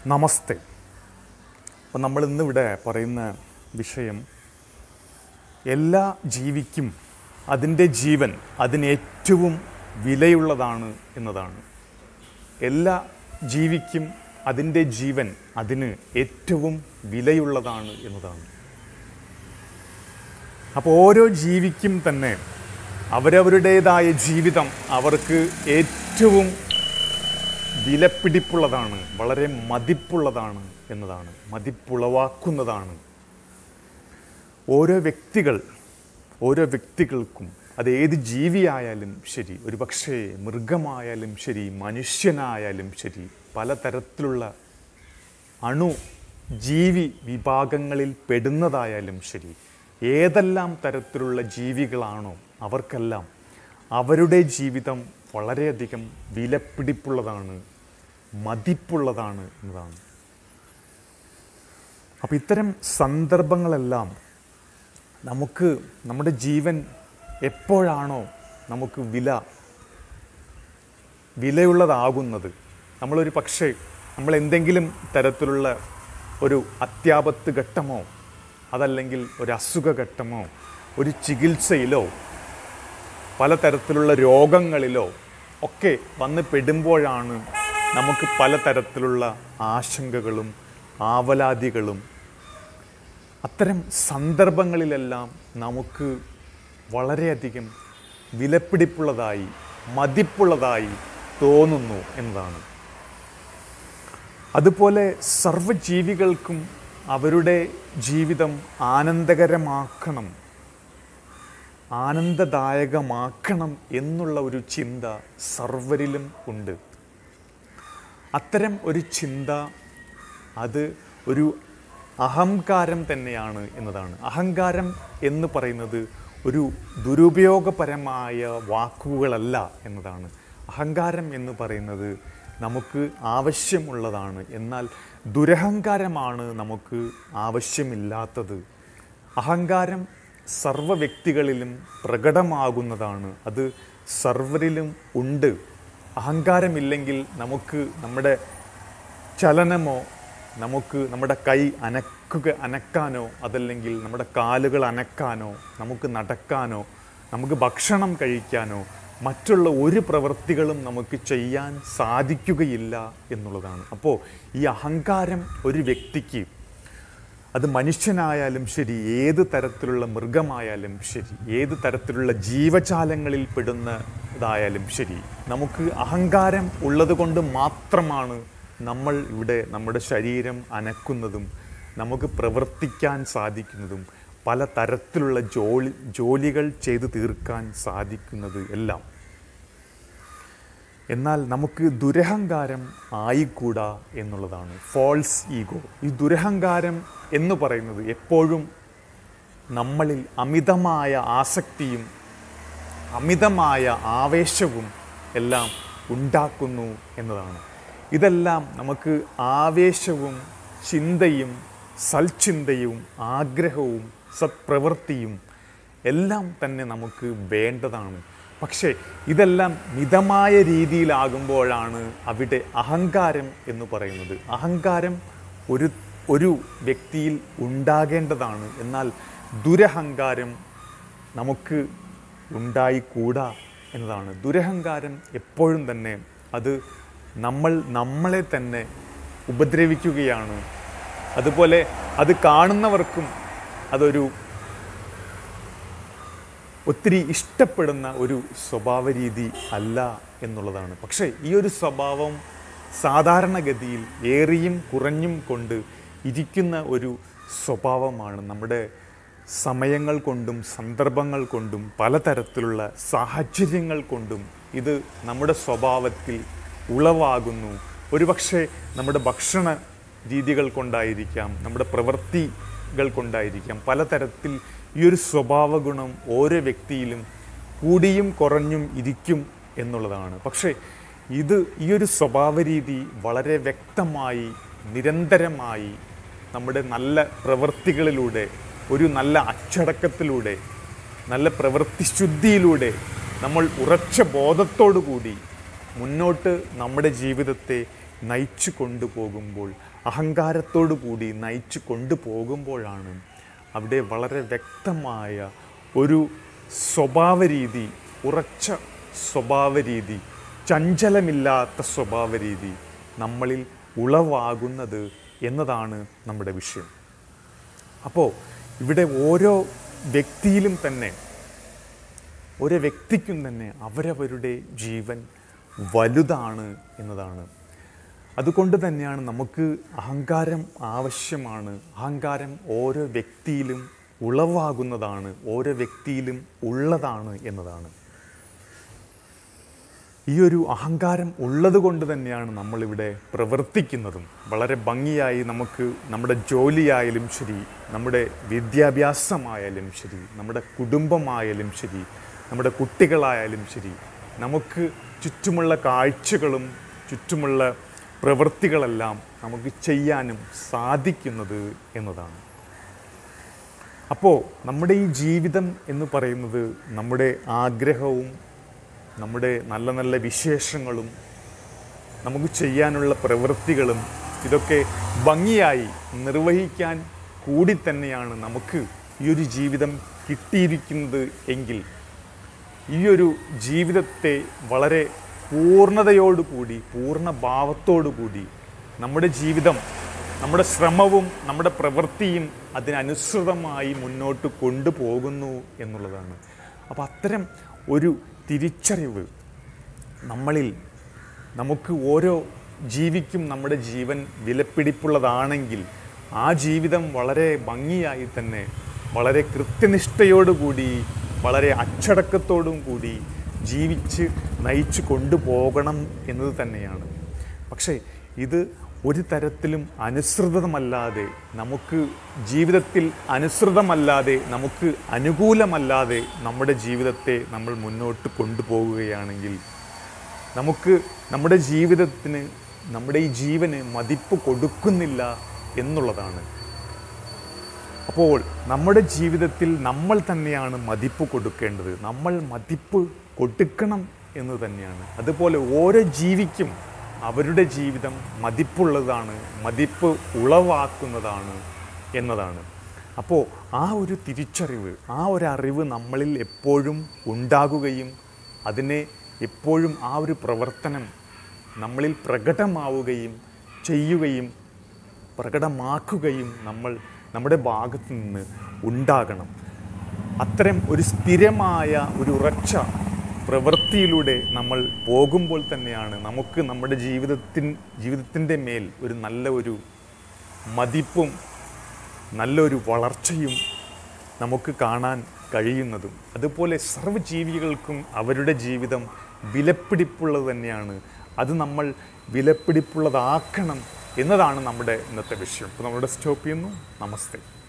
നമസ്തേ അപ്പം നമ്മൾ ഇന്നിവിടെ പറയുന്ന വിഷയം എല്ലാ ജീവിക്കും അതിൻ്റെ ജീവൻ അതിന് ഏറ്റവും വിലയുള്ളതാണ് എന്നതാണ് എല്ലാ ജീവിക്കും അതിൻ്റെ ജീവൻ അതിന് ഏറ്റവും വിലയുള്ളതാണ് എന്നതാണ് അപ്പോൾ ഓരോ ജീവിക്കും തന്നെ അവരവരുടേതായ ജീവിതം അവർക്ക് ഏറ്റവും വിലപിടിപ്പുള്ളതാണ് വളരെ മതിപ്പുള്ളതാണ് എന്നതാണ് മതിപ്പുളവാക്കുന്നതാണ് ഓരോ വ്യക്തികൾ ഓരോ വ്യക്തികൾക്കും അത് ഏത് ജീവിയായാലും ശരി ഒരു പക്ഷേ മൃഗമായാലും ശരി മനുഷ്യനായാലും ശരി പലതരത്തിലുള്ള അണു ജീവി വിഭാഗങ്ങളിൽ പെടുന്നതായാലും ശരി ഏതെല്ലാം തരത്തിലുള്ള ജീവികളാണോ അവർക്കെല്ലാം അവരുടെ ജീവിതം വളരെയധികം വിലപിടിപ്പുള്ളതാണ് മതിപ്പുള്ളതാണ് എന്നതാണ് അപ്പം ഇത്തരം സന്ദർഭങ്ങളെല്ലാം നമുക്ക് നമ്മുടെ ജീവൻ എപ്പോഴാണോ നമുക്ക് വില വിലയുള്ളതാകുന്നത് നമ്മളൊരു പക്ഷേ നമ്മൾ എന്തെങ്കിലും തരത്തിലുള്ള ഒരു അത്യാപത്ത് ഘട്ടമോ അതല്ലെങ്കിൽ ഒരു അസുഖ ഘട്ടമോ ഒരു ചികിത്സയിലോ പലതരത്തിലുള്ള രോഗങ്ങളിലോ ഒക്കെ വന്ന് പെടുമ്പോഴാണ് നമുക്ക് പലതരത്തിലുള്ള ആശങ്കകളും ആവലാതികളും അത്തരം സന്ദർഭങ്ങളിലെല്ലാം നമുക്ക് വളരെയധികം വിലപിടിപ്പുള്ളതായി മതിപ്പുള്ളതായി തോന്നുന്നു എന്നതാണ് അതുപോലെ സർവ്വജീവികൾക്കും അവരുടെ ജീവിതം ആനന്ദകരമാക്കണം ആനന്ദദായകമാക്കണം എന്നുള്ള ഒരു ചിന്ത സർവരിലും ഉണ്ട് അത്തരം ഒരു ചിന്ത അത് ഒരു അഹങ്കാരം തന്നെയാണ് എന്നതാണ് അഹങ്കാരം എന്ന് പറയുന്നത് ഒരു ദുരുപയോഗപരമായ വാക്കുകളല്ല എന്നതാണ് അഹങ്കാരം എന്ന് പറയുന്നത് നമുക്ക് ആവശ്യമുള്ളതാണ് എന്നാൽ ദുരഹങ്കാരമാണ് നമുക്ക് ആവശ്യമില്ലാത്തത് അഹങ്കാരം സർവ വ്യക്തികളിലും പ്രകടമാകുന്നതാണ് അത് സർവരിലും ഉണ്ട് അഹങ്കാരമില്ലെങ്കിൽ നമുക്ക് നമ്മുടെ ചലനമോ നമുക്ക് നമ്മുടെ കൈ അനക്കുക അനക്കാനോ അതല്ലെങ്കിൽ നമ്മുടെ കാലുകൾ അനക്കാനോ നമുക്ക് നടക്കാനോ നമുക്ക് ഭക്ഷണം കഴിക്കാനോ മറ്റുള്ള ഒരു പ്രവൃത്തികളും നമുക്ക് ചെയ്യാൻ സാധിക്കുകയില്ല എന്നുള്ളതാണ് അപ്പോൾ ഈ അഹങ്കാരം ഒരു വ്യക്തിക്ക് അത് മനുഷ്യനായാലും ശരി ഏത് തരത്തിലുള്ള മൃഗമായാലും ശരി ഏത് തരത്തിലുള്ള ജീവജാലങ്ങളിൽ പെടുന്നതായാലും ശരി നമുക്ക് അഹങ്കാരം ഉള്ളത് കൊണ്ട് മാത്രമാണ് നമ്മൾ ഇവിടെ നമ്മുടെ ശരീരം അനക്കുന്നതും നമുക്ക് പ്രവർത്തിക്കാൻ സാധിക്കുന്നതും പല തരത്തിലുള്ള ജോലി ജോലികൾ ചെയ്തു തീർക്കാൻ സാധിക്കുന്നത് എല്ലാം എന്നാൽ നമുക്ക് ദുരഹങ്കാരം ആയിക്കൂടാ എന്നുള്ളതാണ് ഫോൾസ് ഈഗോ ഈ ദുരഹങ്കാരം എന്ന് പറയുന്നത് എപ്പോഴും നമ്മളിൽ അമിതമായ ആസക്തിയും അമിതമായ ആവേശവും എല്ലാം ഉണ്ടാക്കുന്നു എന്നതാണ് ഇതെല്ലാം നമുക്ക് ആവേശവും ചിന്തയും സൽചിന്തയും ആഗ്രഹവും സത്പ്രവൃത്തിയും എല്ലാം തന്നെ നമുക്ക് വേണ്ടതാണ് പക്ഷേ ഇതെല്ലാം മിതമായ രീതിയിലാകുമ്പോഴാണ് അവിടെ അഹങ്കാരം എന്ന് പറയുന്നത് അഹങ്കാരം ഒരു ഒരു വ്യക്തിയിൽ ഉണ്ടാകേണ്ടതാണ് എന്നാൽ ദുരഹങ്കാരം നമുക്ക് ഉണ്ടായിക്കൂടാ എന്നതാണ് ദുരഹങ്കാരം എപ്പോഴും തന്നെ അത് നമ്മൾ നമ്മളെ തന്നെ ഉപദ്രവിക്കുകയാണ് അതുപോലെ അത് കാണുന്നവർക്കും അതൊരു ഒത്തിരി ഇഷ്ടപ്പെടുന്ന ഒരു സ്വഭാവ രീതി അല്ല എന്നുള്ളതാണ് പക്ഷേ ഈ ഒരു സ്വഭാവം സാധാരണഗതിയിൽ ഏറിയും കുറഞ്ഞും കൊണ്ട് ഇരിക്കുന്ന ഒരു സ്വഭാവമാണ് നമ്മുടെ സമയങ്ങൾ കൊണ്ടും സന്ദർഭങ്ങൾ കൊണ്ടും പലതരത്തിലുള്ള സാഹചര്യങ്ങൾ കൊണ്ടും ഇത് നമ്മുടെ സ്വഭാവത്തിൽ ഉളവാകുന്നു ഒരുപക്ഷെ നമ്മുടെ ഭക്ഷണ രീതികൾ കൊണ്ടായിരിക്കാം നമ്മുടെ പ്രവൃത്തികൾ കൊണ്ടായിരിക്കാം പലതരത്തിൽ ഈ ഒരു സ്വഭാവ ഗുണം ഓരോ വ്യക്തിയിലും കൂടിയും കുറഞ്ഞും ഇരിക്കും എന്നുള്ളതാണ് പക്ഷേ ഇത് ഈ ഒരു സ്വഭാവ രീതി വളരെ വ്യക്തമായി നിരന്തരമായി നമ്മുടെ നല്ല പ്രവൃത്തികളിലൂടെ ഒരു നല്ല അച്ചടക്കത്തിലൂടെ നല്ല പ്രവൃത്തിശുദ്ധിയിലൂടെ നമ്മൾ ഉറച്ച ബോധത്തോടു കൂടി മുന്നോട്ട് നമ്മുടെ ജീവിതത്തെ നയിച്ചു കൊണ്ടുപോകുമ്പോൾ അഹങ്കാരത്തോടു കൂടി നയിച്ചു കൊണ്ടുപോകുമ്പോഴാണ് അവിടെ വളരെ വ്യക്തമായ ഒരു സ്വഭാവരീതി ഉറച്ച സ്വഭാവരീതി ചഞ്ചലമില്ലാത്ത സ്വഭാവരീതി നമ്മളിൽ ഉളവാകുന്നത് എന്നതാണ് നമ്മുടെ വിഷയം അപ്പോൾ ഇവിടെ ഓരോ വ്യക്തിയിലും തന്നെ ഓരോ വ്യക്തിക്കും തന്നെ അവരവരുടെ ജീവൻ വലുതാണ് എന്നതാണ് അതുകൊണ്ട് തന്നെയാണ് നമുക്ക് അഹങ്കാരം ആവശ്യമാണ് അഹങ്കാരം ഓരോ വ്യക്തിയിലും ഉളവാകുന്നതാണ് ഓരോ വ്യക്തിയിലും ഉള്ളതാണ് എന്നതാണ് ഈ ഒരു അഹങ്കാരം ഉള്ളത് കൊണ്ട് തന്നെയാണ് നമ്മളിവിടെ പ്രവർത്തിക്കുന്നതും വളരെ ഭംഗിയായി നമുക്ക് നമ്മുടെ ജോലിയായാലും ശരി നമ്മുടെ വിദ്യാഭ്യാസമായാലും ശരി നമ്മുടെ കുടുംബമായാലും ശരി നമ്മുടെ കുട്ടികളായാലും ശരി നമുക്ക് ചുറ്റുമുള്ള കാഴ്ചകളും ചുറ്റുമുള്ള പ്രവൃത്തികളെല്ലാം നമുക്ക് ചെയ്യാനും സാധിക്കുന്നത് എന്നതാണ് അപ്പോൾ നമ്മുടെ ഈ ജീവിതം എന്ന് പറയുന്നത് നമ്മുടെ ആഗ്രഹവും നമ്മുടെ നല്ല നല്ല വിശേഷങ്ങളും നമുക്ക് ചെയ്യാനുള്ള പ്രവൃത്തികളും ഇതൊക്കെ ഭംഗിയായി നിർവഹിക്കാൻ കൂടി തന്നെയാണ് നമുക്ക് ഈ ഒരു ജീവിതം കിട്ടിയിരിക്കുന്നത് എങ്കിൽ ഈ ഒരു ജീവിതത്തെ വളരെ പൂർണ്ണതയോടുകൂടി പൂർണ്ണ ഭാവത്തോടുകൂടി നമ്മുടെ ജീവിതം നമ്മുടെ ശ്രമവും നമ്മുടെ പ്രവൃത്തിയും അതിനനുസൃതമായി മുന്നോട്ട് കൊണ്ടുപോകുന്നു എന്നുള്ളതാണ് അപ്പോൾ അത്തരം ഒരു തിരിച്ചറിവ് നമ്മളിൽ നമുക്ക് ഓരോ ജീവിക്കും നമ്മുടെ ജീവൻ വിലപിടിപ്പുള്ളതാണെങ്കിൽ ആ ജീവിതം വളരെ ഭംഗിയായി തന്നെ വളരെ കൃത്യനിഷ്ഠയോടുകൂടി വളരെ അച്ചടക്കത്തോടും കൂടി ജീവിച്ച് നയിച്ചു കൊണ്ടുപോകണം എന്നത് തന്നെയാണ് പക്ഷേ ഇത് ഒരു തരത്തിലും അനുസൃതമല്ലാതെ നമുക്ക് ജീവിതത്തിൽ അനുസൃതമല്ലാതെ നമുക്ക് അനുകൂലമല്ലാതെ നമ്മുടെ ജീവിതത്തെ നമ്മൾ മുന്നോട്ട് കൊണ്ടുപോകുകയാണെങ്കിൽ നമുക്ക് നമ്മുടെ ജീവിതത്തിന് നമ്മുടെ ഈ ജീവന് മതിപ്പ് കൊടുക്കുന്നില്ല എന്നുള്ളതാണ് അപ്പോൾ നമ്മുടെ ജീവിതത്തിൽ നമ്മൾ തന്നെയാണ് മതിപ്പ് കൊടുക്കേണ്ടത് നമ്മൾ മതിപ്പ് കൊടുക്കണം എന്ന് തന്നെയാണ് അതുപോലെ ഓരോ ജീവിക്കും അവരുടെ ജീവിതം മതിപ്പുള്ളതാണ് മതിപ്പ് ഉളവാക്കുന്നതാണ് എന്നതാണ് അപ്പോൾ ആ ഒരു തിരിച്ചറിവ് ആ ഒരു അറിവ് നമ്മളിൽ എപ്പോഴും ഉണ്ടാകുകയും അതിനെ എപ്പോഴും ആ ഒരു പ്രവർത്തനം നമ്മളിൽ പ്രകടമാവുകയും ചെയ്യുകയും പ്രകടമാക്കുകയും നമ്മൾ നമ്മുടെ ഭാഗത്ത് നിന്ന് ഉണ്ടാകണം അത്തരം ഒരു സ്ഥിരമായ ഒരു ഉറച്ച പ്രവൃത്തിയിലൂടെ നമ്മൾ പോകുമ്പോൾ തന്നെയാണ് നമുക്ക് നമ്മുടെ ജീവിതത്തിൻ ജീവിതത്തിൻ്റെ മേൽ ഒരു നല്ല ഒരു മതിപ്പും നല്ലൊരു വളർച്ചയും നമുക്ക് കാണാൻ കഴിയുന്നതും അതുപോലെ സർവ്വജീവികൾക്കും അവരുടെ ജീവിതം വിലപ്പിടിപ്പുള്ളത് തന്നെയാണ് അത് നമ്മൾ വിലപ്പിടിപ്പുള്ളതാക്കണം എന്നതാണ് നമ്മുടെ ഇന്നത്തെ വിഷയം അപ്പോൾ നമ്മളിവിടെ സ്റ്റോപ്പ് ചെയ്യുന്നു നമസ്തേ